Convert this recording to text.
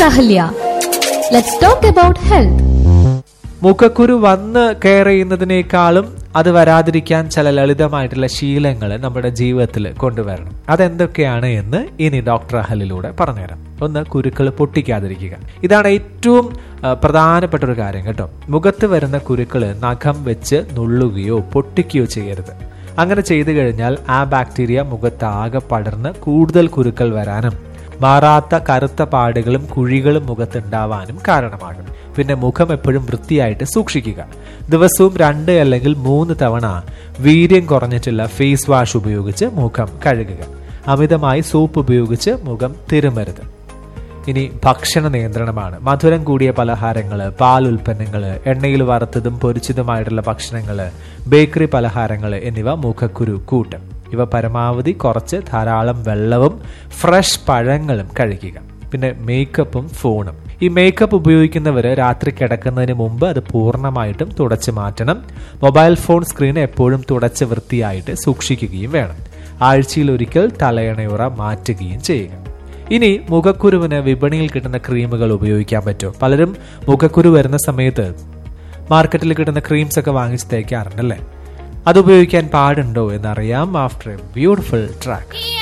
Ahalya. Let's talk about health. മുഖക്കുരു വന്ന് care ചെയ്യുന്നതിനേക്കാളും അത് വരാതിരിക്കാൻ ചില ലളിതമായിട്ടുള്ള ശീലങ്ങൾ നമ്മുടെ ജീവിതത്തിൽ കൊണ്ടുവരണം അതെന്തൊക്കെയാണ് എന്ന് ഇനി ഡോക്ടർ അഹലിലൂടെ പറഞ്ഞുതരാം ഒന്ന് കുരുക്കൾ പൊട്ടിക്കാതിരിക്കുക ഇതാണ് ഏറ്റവും ആ, പ്രധാനപ്പെട്ട ഒരു കാര്യം കേട്ടോ മുഖത്ത് വരുന്ന കുരുക്കൾ നഖം വെച്ച് നുള്ളുകയോ പൊട്ടിക്കുകയോ ചെയ്യരുത് അങ്ങനെ ചെയ്തു കഴിഞ്ഞാൽ ആ ബാക്ടീരിയ മുഖത്ത് ആകെ പടർന്ന് കൂടുതൽ കുരുക്കൾ വരാനും മാറാത്ത കറുത്ത പാടുകളും കുഴികളും മുഖത്തുണ്ടാവാനും കാരണമാകും പിന്നെ മുഖം എപ്പോഴും വൃത്തിയായിട്ട് സൂക്ഷിക്കുക ദിവസവും രണ്ട് അല്ലെങ്കിൽ മൂന്ന് തവണ വീര്യം കുറഞ്ഞിട്ടുള്ള ഫേസ് വാഷ് ഉപയോഗിച്ച് മുഖം കഴുകുക അമിതമായി സോപ്പ് ഉപയോഗിച്ച് മുഖം തിരുമരുത് ഇനി ഭക്ഷണ നിയന്ത്രണമാണ് മധുരം കൂടിയ പലഹാരങ്ങൾ പാൽ ഉൽപ്പന്നങ്ങൾ എണ്ണയിൽ വറുത്തതും പൊരിച്ചതുമായിട്ടുള്ള ഭക്ഷണങ്ങൾ ബേക്കറി പലഹാരങ്ങൾ എന്നിവ മുഖക്കുരു കൂട്ടും ഇവ പരമാവധി കുറച്ച് ധാരാളം വെള്ളവും ഫ്രഷ് പഴങ്ങളും കഴിക്കുക പിന്നെ മേക്കപ്പും ഫോണും ഈ മേക്കപ്പ് ഉപയോഗിക്കുന്നവർ രാത്രി കിടക്കുന്നതിന് മുമ്പ് അത് പൂർണ്ണമായിട്ടും തുടച്ചു മാറ്റണം മൊബൈൽ ഫോൺ സ്ക്രീൻ എപ്പോഴും തുടച്ച് വൃത്തിയായിട്ട് സൂക്ഷിക്കുകയും വേണം ആഴ്ചയിൽ ഒരിക്കൽ തലയണയുറ മാറ്റുകയും ചെയ്യുക ഇനി മുഖക്കുരുവിന് വിപണിയിൽ കിട്ടുന്ന ക്രീമുകൾ ഉപയോഗിക്കാൻ പറ്റും പലരും മുഖക്കുരു വരുന്ന സമയത്ത് മാർക്കറ്റിൽ കിട്ടുന്ന ക്രീംസ് ഒക്കെ വാങ്ങിച്ച് തേക്കാറുണ്ടല്ലേ അത് ഉപയോഗിക്കാൻ പാടുണ്ടോ എന്നറിയാം ആഫ്റ്റർ എ ബ്യൂട്ടിഫുൾ ട്രാക്ക്